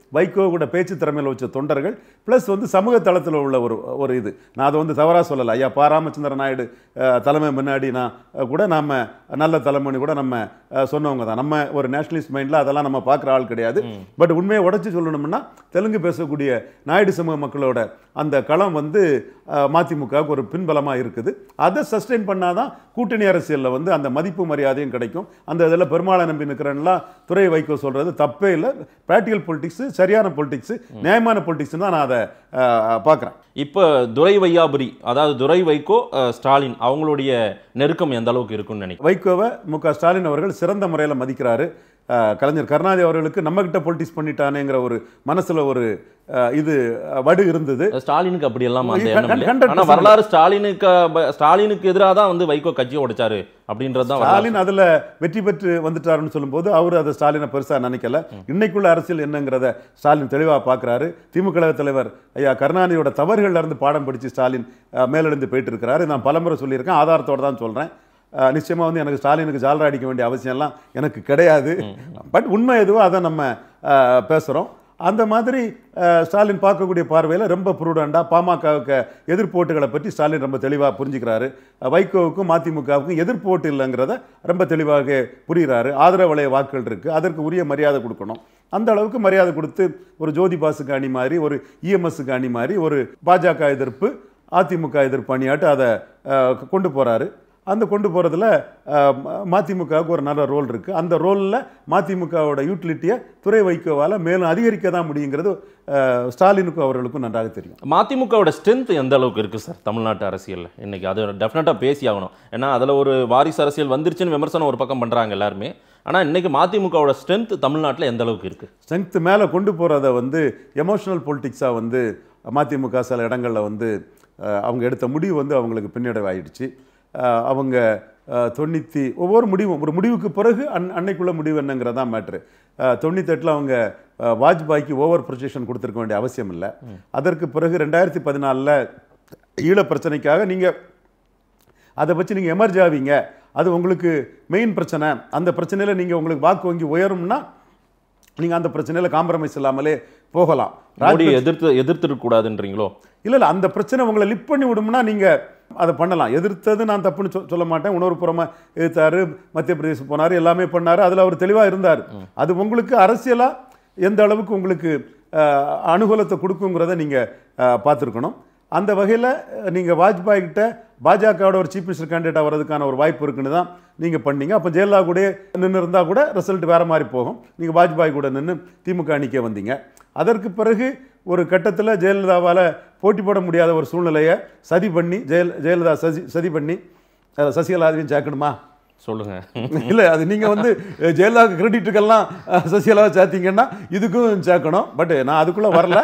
Speaker 2: வைகோ கூட பேச்சு திறமையில் வச்ச தொண்டர்கள் ப்ளஸ் வந்து சமூக தளத்தில் உள்ள ஒரு ஒரு இது நான் அதை வந்து தவறாக சொல்லலை ஐயா பா ராமச்சந்திர நாயுடு அஹ், தலைமை முன்னாடி நான் அஹ், கூட நம்ம நல்ல தலைமைன்னு கூட நம்ம அஹ், சொன்னவங்க தான் நம்ம ஒரு நேஷனலிஸ்ட் மைண்டில் அதெல்லாம் நம்ம பார்க்குற ஆள் கிடையாது பட் உண்மையை உடச்சி சொல்லணும்னா தெலுங்கு பேசக்கூடிய நாயுடு சமூக மக்களோட அந்த களம் வந்து அஹ், மதிமுகவுக்கு ஒரு பின்பலமாக இருக்குது அதை சஸ்டெயின் பண்ணாதான் கூட்டணி அரசியலில் வந்து அந்த மதிப்பு மரியாதையும் கிடைக்கும் அந்த இதில் பெருமாளை நம்பி நிற்கிறேன்லாம் துறை வைக்கோ சொல்கிறது தப்பே இல்லை ப்ராக்டிக்கல் பொலிட்டிக்ஸ் சரியான பொலிட்டிக்ஸ் நியாயமான பொலிட்டிக்ஸ் தான் நான் அதை பார்க்குறேன்
Speaker 3: இப்போ துரை வையாபுரி அதாவது துரை வைகோ அஹ், ஸ்டாலின் அவங்களுடைய நெருக்கம் எந்த அளவுக்கு இருக்கும்னு நினைக்கிறேன்
Speaker 2: வைகோவை மு க ஸ்டாலின் அவர்கள் சிறந்த முறையில் மதிக்கிறாரு அஹ், கலைஞர் கருணாநிதி அவர்களுக்கு நம்மகிட்ட பொலிட்டிக்ஸ் பண்ணிட்டானேங்கிற ஒரு மனசுல ஒரு அஹ், இது அஹ், வடு இருந்தது
Speaker 3: ஸ்டாலினுக்கு அப்படி எல்லாம் அந்த
Speaker 2: கண்-
Speaker 3: எண்ணம் இல்லையா?
Speaker 2: கண்டென்ட்
Speaker 3: ஆனா வரலாறு ஸ்டாலினுக்கு ப- ஸ்டாலினுக்கு எதிராக தான் வந்து வைகோ கட்சியை உடைச்சாரு அப்படின்றது தான் வரலாறு.
Speaker 2: ஸ்டாலின் அதுல வெற்றி பெற்று வந்துட்டாருன்னு சொல்லும்போது அவர் அதை ஸ்டாலினை பெருசா நினைக்கல இன்னைக்குள்ள அரசியல் என்னங்கிறத ஸ்டாலின் தெளிவா பார்க்கறாரு திமுக கழக தலைவர் ஐயா கருணாநிதியோட தவறுகள்ல இருந்து பாடம் படிச்சு ஸ்டாலின் அஹ், மேலெழுந்து போயிட்டு இருக்கிறாரு நான் பலமுறை சொல்லியிருக்கேன் ஆதாரத்தோட தான் சொல்றேன் அஹ், நிச்சயமா வந்து எனக்கு ஸ்டாலினுக்கு ஜாலரா அடிக்க வேண்டிய அவசியம் எல்லாம் எனக்கு கிடையாது பட் உண்மை எதுவோ அதை நம்ம அஹ், பேசுறோம் அந்த மாதிரி அஹ், ஸ்டாலின் பார்க்கக்கூடிய பார்வையில் ரொம்ப ப்ரூடண்டாக பாமகவுக்கு எதிர்ப்போட்டுகளை பற்றி ஸ்டாலின் ரொம்ப தெளிவாக புரிஞ்சுக்கிறாரு அஹ், வைகோவுக்கும் மதிமுகவுக்கும் எதிர்ப்போட்டு இல்லைங்கிறத ரொம்ப தெளிவாக புரிகிறாரு ஆதரவு வளைய வாக்குகள் இருக்குது அதற்கு உரிய மரியாதை கொடுக்கணும் அந்த அளவுக்கு மரியாதை கொடுத்து ஒரு ஜோதி பாசுக்கு அணி மாதிரி ஒரு இஎம்எஸ்க்கு அணி மாதிரி ஒரு பாஜக எதிர்ப்பு அதிமுக எதிர்ப்பு அணியாட்டு அதை அஹ், கொண்டு போகிறாரு அந்த கொண்டு போகிறதுல மதிமுகவுக்கு ஒரு நல்ல ரோல் இருக்குது அந்த ரோலில் மதிமுகவோட யூட்டிலிட்டியை துறை வைக்கோவால் மேலும் அதிகரிக்க தான் முடியுங்கிறது அஹ், ஸ்டாலினுக்கும் அவர்களுக்கும் நன்றாக தெரியும்
Speaker 3: மதிமுகவோட ஸ்ட்ரென்த் எந்த அளவுக்கு இருக்கு சார் தமிழ்நாட்டு அரசியல்ல இன்னைக்கு அது டெஃபினட்டா பேசி ஆகணும் ஏன்னா அதுல ஒரு வாரிசு அரசியல் வந்துருச்சுன்னு விமர்சனம் ஒரு பக்கம் பண்றாங்க எல்லாருமே ஆனா இன்னைக்கு மதிமுகவோட ஸ்ட்ரென்த் தமிழ்நாட்டுல எந்த அளவுக்கு இருக்கு
Speaker 2: ஸ்ட்ரென்த் மேலே கொண்டு போகிறத வந்து எமோஷனல் பொலிட்டிக்ஸாக வந்து மதிமுக சில இடங்களில் வந்து அஹ், அவங்க எடுத்த முடிவு வந்து அவங்களுக்கு பின்னடைவாயிடுச்சு அஹ், அவங்க அஹ், தொண்ணூற்றி ஒவ்வொரு முடிவும் ஒரு முடிவுக்கு பிறகு அன் அன்னைக்குள்ள முடிவு என்னங்கிறதா மேட்ரு தொண்ணூத்தெட்டில் அவங்க அஹ், வாஜ்பாய்க்கு ஓவர் ப்ரொஜெக்ஷன் கொடுத்துருக்க வேண்டிய அவசியம் இல்லை அதற்கு பிறகு ரெண்டாயிரத்தி பதினாலில் ஈழ பிரச்சனைக்காக நீங்கள் அதை வச்சு நீங்கள் எமர்ஜ் ஆவீங்க அது உங்களுக்கு மெயின் பிரச்சனை அந்த பிரச்சனையில் நீங்கள் உங்களுக்கு வாக்கு வங்கி உயரும்னா நீங்கள் அந்த பிரச்சனையில் காம்ப்ரமைஸ் இல்லாமலே போகலாம்
Speaker 3: மோடி எதிர்த்து எதிர்த்துருக்க கூடாதுன்றீங்களோ
Speaker 2: இல்லை இல்லை அந்த பிரச்சனை உங்களை லிப் பண்ணி விடும்னா நீங்கள் அதை பண்ணலாம் எதிர்த்தது நான் தப்புன்னு சொ- சொல்ல மாட்டேன் உணர்வுபுறமாக எதிர்த்தாரு மத்திய பிரதேசம் போனார் எல்லாமே பண்ணார் அதில் அவர் தெளிவாக இருந்தார் அது உங்களுக்கு அரசியலாக எந்த அளவுக்கு உங்களுக்கு அஹ், அனுகூலத்தை கொடுக்குங்கிறத நீங்கள் பார்த்துருக்கணும் அந்த வகையில் நீங்கள் வாஜ்பாய் கிட்ட பாஜகவோட ஒரு சீஃப் மினிஸ்டர் கேண்டிடேட் வர்றதுக்கான ஒரு வாய்ப்பு இருக்குன்னு தான் நீங்கள் பண்ணீங்க அப்போ ஜெயலலிதா கூட நின்று இருந்தால் கூட ரிசல்ட் வேறு மாதிரி போகும் நீங்கள் வாஜ்பாய் கூட நின்று திமுக அணிக்க வந்தீங்க அதற்கு பிறகு ஒரு கட்டத்தில் ஜெயலலிதாவால் போட்டி போட முடியாத ஒரு சூழ்நிலையை சதி பண்ணி ஜெயல ஜெயலலிதா சதி சதி பண்ணி அஹ், சசிகலாவையும் சேர்க்கணுமா
Speaker 3: சொல்லுங்க
Speaker 2: இல்லை அது நீங்கள் வந்து அஹ், ஜெயலலிதாவுக்கு கிரெடிட்டுக்கெல்லாம் அஹ், சசிகலாவை சேர்த்தீங்கன்னா இதுக்கும் சேர்க்கணும் பட் நான் அதுக்குள்ளே வரல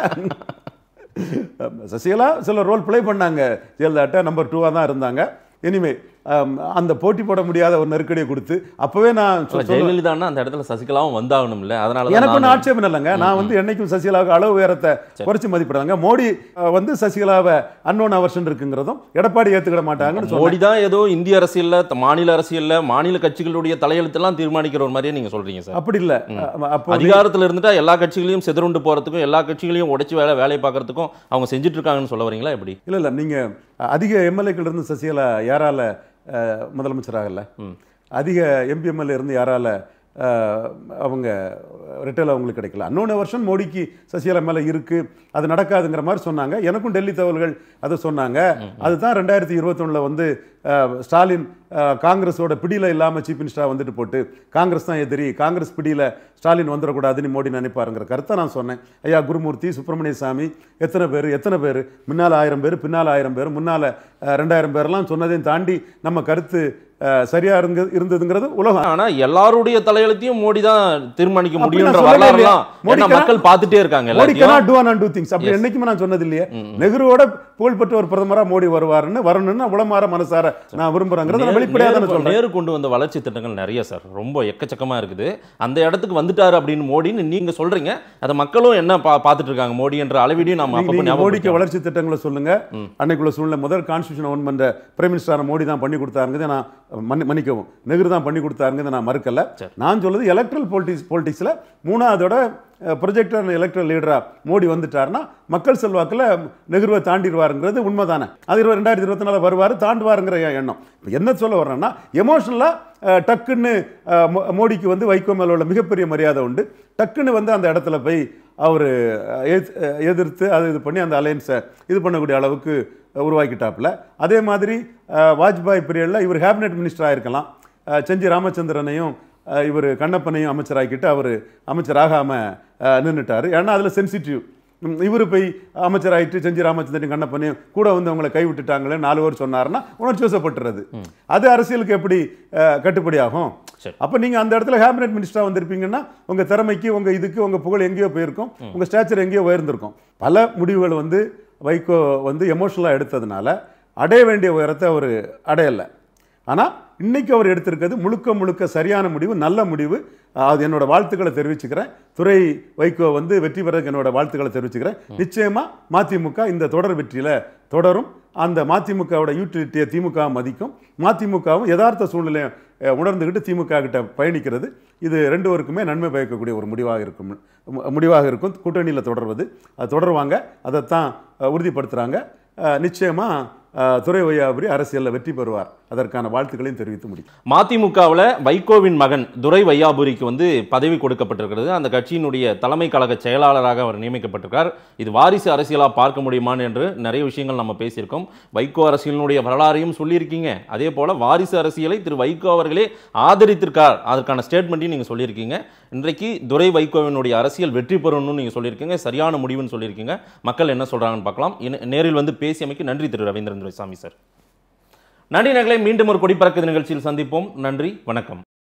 Speaker 2: சசிகலா சில ரோல் ப்ளே பண்ணாங்க ஜெயலலிதாட்ட நம்பர் டூவாக தான் இருந்தாங்க எனிவே அந்த போட்டி போட முடியாத ஒரு நெருக்கடியை கொடுத்து அப்போவே நான் சொ- சொல்ல-
Speaker 3: ஜெயலலிதான்னா அந்த இடத்துல சசிகலாவும் வந்தாகணும்ல அதனால
Speaker 2: எனக்கு ஒன்றும்
Speaker 3: தான்
Speaker 2: ஆட்சேபம் இல்லைங்க நான் வந்து என்னைக்கும் சசிகலாவுக்கு அளவு உயரத்தை குறைச்சு மதிப்பிடுறாங்க மோடி அஹ், வந்து சசிகலாவை அன்னோன் அவர்ஷன் இருக்குங்கிறதும் எடப்பாடி ஏற்றுக்கிட மாட்டாங்கன்னு சொன்னேன்
Speaker 3: மோடி தான் ஏதோ இந்திய அரசியல்ல த- மாநில அரசியல்ல மாநில கட்சிகளுடைய தலையெழுத்தெல்லாம் தீர்மானிக்கிற ஒரு மாதிரியே நீங்க சொல்றீங்க சார்
Speaker 2: அப்படி இல்லை அப்போ
Speaker 3: அதிகாரத்துல இருந்துட்டா எல்லா கட்சிகளையும் சிதறுண்டு போறதுக்கும் எல்லா கட்சிகளையும் உடைச்சு வேலை வேலையை பார்க்கறதுக்கும் அவங்க செஞ்சுட்டு இருக்காங்கன்னு சொல்ல வரீங்களா எப்படி
Speaker 2: இல்லை இல்லை நீங்கள் அதிக எம்எல்ஏக்கள் இருந்து சசிகலா யாரால அஹ், முதலமைச்சராகல அதிக எம்பி எம்எல்ஏ இருந்து யாரால அஹ், அவங்க ரிட்டைல் அவங்களுக்கு கிடைக்கல இன்னொன்று வருஷம் மோடிக்கு சசிகலா மேலே இருக்கு அது நடக்காதுங்கிற மாதிரி சொன்னாங்க எனக்கும் டெல்லி தகவல்கள் அதை சொன்னாங்க அதுதான் ரெண்டாயிரத்தி இருபத்தொன்னில் வந்து அஹ், ஸ்டாலின் அஹ், காங்கிரஸோட பிடியில் இல்லாமல் சீஃப் மினிஸ்டராக வந்துட்டு போட்டு காங்கிரஸ் தான் எதிரி காங்கிரஸ் பிடியில் ஸ்டாலின் வந்துடக்கூடாதுன்னு மோடி நினைப்பாருங்கிற கருத்தை நான் சொன்னேன் ஐயா குருமூர்த்தி சுப்பிரமணிய சாமி எத்தனை பேர் எத்தனை பேர் முன்னால் ஆயிரம் பேர் பின்னால் ஆயிரம் பேர் முன்னால் ரெண்டாயிரம் பேர்லாம் சொன்னதையும் தாண்டி நம்ம கருத்து அஹ், சரியா இருங்க இருந்ததுங்கிறது உலகம்
Speaker 3: ஆனா எல்லாருடைய தலையெழுத்தையும் மோடி தான் தீர்மானிக்க
Speaker 2: அப்படி
Speaker 3: முடியுன்ற
Speaker 2: நான் சொல்லவே இல்லையா?
Speaker 3: வரலாறுலாம்
Speaker 2: மோடி
Speaker 3: ஏன்னா
Speaker 2: cannot-
Speaker 3: மக்கள் பார்த்துட்டே இருக்காங்க
Speaker 2: மோடி
Speaker 3: எல்லாத்தையும்
Speaker 2: cannot do one and do things அப்படி என்னைக்குமே நான் சொன்னது இல்லையே நெஹ்ருவோட புகழ்பெற்ற ஒரு பிரதமரா மோடி வருவாருன்னு வரணும்னு உளமாற மனசார நான் விரும்புறேங்கிறத நான் வெளிப்படையா தானே
Speaker 3: நேரு-
Speaker 2: சொல்றேன்
Speaker 3: நேரு கொண்டு வந்த வளர்ச்சி திட்டங்கள் நிறைய சார் ரொம்ப எக்கச்சக்கமா இருக்குது அந்த இடத்துக்கு வந்துட்டாரு அப்படின்னு மோடின்னு நீங்க சொல்றீங்க அதை மக்களும் என்ன பா- பார்த்துட்டு இருக்காங்க மோடி என்ற அளவீடையும் நம்ம
Speaker 2: நீங்க-
Speaker 3: அப்பப்போ
Speaker 2: நீங்க மோடிக்கு
Speaker 3: ஞாபகம்
Speaker 2: வளர்ச்சி திட்டங்களை சொல்லுங்க அன்னைக்குள்ள சூழ்நிலை முதல் கான்ஸ்டியூஷன் ஒன் பண்ற பிரைம் மினிஸ்டர் மோடி தான் பண்ணி கொடுத்தாருங்கிறத நான் மன்னி- மன்னிக்கவும் நெஹ்ரு தான் பண்ணி கொடுத்தாருங்கிறத நான் மறுக்கல நான் சொல்றது எலக்ட்ரல் பொலிட்டிக்ஸ் பொலிட்டிக்ஸ்ல மூணாவதோட ப்ரொஜெக்டர் எலக்ட்ரல் லீடரா மோடி வந்துட்டாருன்னா மக்கள் செல்வாக்கில் நெஹ்ருவை தாண்டிடுவாருங்கிறது உண்மைதானே அது இருபது ரெண்டாயிரத்தி இருபத்தி நாலு வருவார் தாண்டுவாருங்கிற எண்ணம் இப்போ என்ன சொல்ல வர்றேன்னா எமோஷனலாக டக்குன்னு அஹ், மோ- மோடிக்கு வந்து வைகோ மேல உள்ள மிகப்பெரிய மரியாதை உண்டு டக்குன்னு வந்து அந்த இடத்துல போய் அவர் எதிர்த்து அது இது பண்ணி அந்த அலையன்ஸை இது பண்ணக்கூடிய அளவுக்கு உருவாக்கிட்டாப்புல அதே மாதிரி அஹ், வாஜ்பாய் பீரியடில் இவர் கேபினெட் மினிஸ்டராக இருக்கலாம் அஹ், செஞ்சி ராமச்சந்திரனையும் அஹ், இவர் கண்ணப்பனையும் அமைச்சராக்கிட்டு அவர் அமைச்சராகாமல் நின்றுட்டார் ஏன்னா அதில் சென்சிட்டிவ் இவர் போய் அமைச்சராயிட்டு செஞ்சி ராமச்சந்திரன் கண்ணப்பனையும் கூட வந்து அவங்களை கை விட்டுட்டாங்களே நாலு பேர் சொன்னாருன்னா உணர்ச்சி வசப்பட்டுறது அது அரசியலுக்கு எப்படி அஹ், கட்டுப்படி ஆகும்
Speaker 3: சரி.
Speaker 2: அப்போ நீங்கள் அந்த இடத்துல கேபினெட் மினிஸ்டராக வந்திருப்பீங்கன்னா உங்கள் திறமைக்கு உங்கள் இதுக்கு உங்கள் புகழ் எங்கேயோ போயிருக்கும் உங்கள் ஸ்டாச்சர் எங்கேயோ உயர்ந்திருக்கும் பல முடிவுகள் வந்து வைகோ வந்து எமோஷனலாக எடுத்ததுனால அடைய வேண்டிய உயரத்தை அவர் அடையலை ஆனால் இன்னைக்கு அவர் எடுத்திருக்கிறது முழுக்க முழுக்க சரியான முடிவு நல்ல முடிவு அது என்னோட வாழ்த்துக்களை தெரிவிச்சுக்கிறேன் துறை வைகோ வந்து வெற்றி பெறதுக்கு என்னோட வாழ்த்துக்களை தெரிவிச்சுக்கிறேன் நிச்சயமா மதிமுக இந்த தொடர் வெற்றியில தொடரும் அந்த மதிமுகவோட யூட்டிலிட்டியை திமுக மதிக்கும் மதிமுகவும் யதார்த்த சூழ்நிலையை அஹ், உணர்ந்துக்கிட்டு திமுக கிட்ட பயணிக்கிறது இது ரெண்டு பேருக்குமே நன்மை பயக்கக்கூடிய ஒரு முடிவாக இருக்கும் மு- முடிவாக இருக்கும் கூட்டணியில் தொடர்வது அது தொடருவாங்க அதைத்தான் அஹ், உறுதிப்படுத்துறாங்க அஹ், நிச்சயமா அஹ், துரை வையாபுரி அரசியலில் வெற்றி பெறுவார் அதற்கான வாழ்த்துக்களையும் தெரிவித்து முடிக்கும்
Speaker 3: மதிமுகவில் வைகோவின் மகன் துரை வையாபுரிக்கு வந்து பதவி கொடுக்கப்பட்டிருக்கிறது அந்த கட்சியினுடைய தலைமை கழக செயலாளராக அவர் நியமிக்கப்பட்டிருக்கார் இது வாரிசு அரசியலாக பார்க்க முடியுமான்னு என்று நிறைய விஷயங்கள் நம்ம பேசியிருக்கோம் வைகோ அரசியலினுடைய வரலாறையும் சொல்லியிருக்கீங்க அதே போல வாரிசு அரசியலை திரு வைகோ அவர்களே ஆதரித்திருக்கார் அதற்கான ஸ்டேட்மெண்ட்டையும் நீங்கள் சொல்லியிருக்கீங்க இன்றைக்கு துரை வைகோவினுடைய அரசியல் வெற்றி பெறணும்னு நீங்கள் சொல்லியிருக்கீங்க சரியான முடிவுன்னு சொல்லியிருக்கீங்க மக்கள் என்ன சொல்றாங்கன்னு பார்க்கலாம் இன- நேரில் வந்து பேசியமைக்கு நன்றி திரு ரவீந்திரன் துரைசாமி சார் நன்றி நகலை மீண்டும் ஒரு கொடிப்பறக்குது நிகழ்ச்சியில் சந்திப்போம் நன்றி வணக்கம்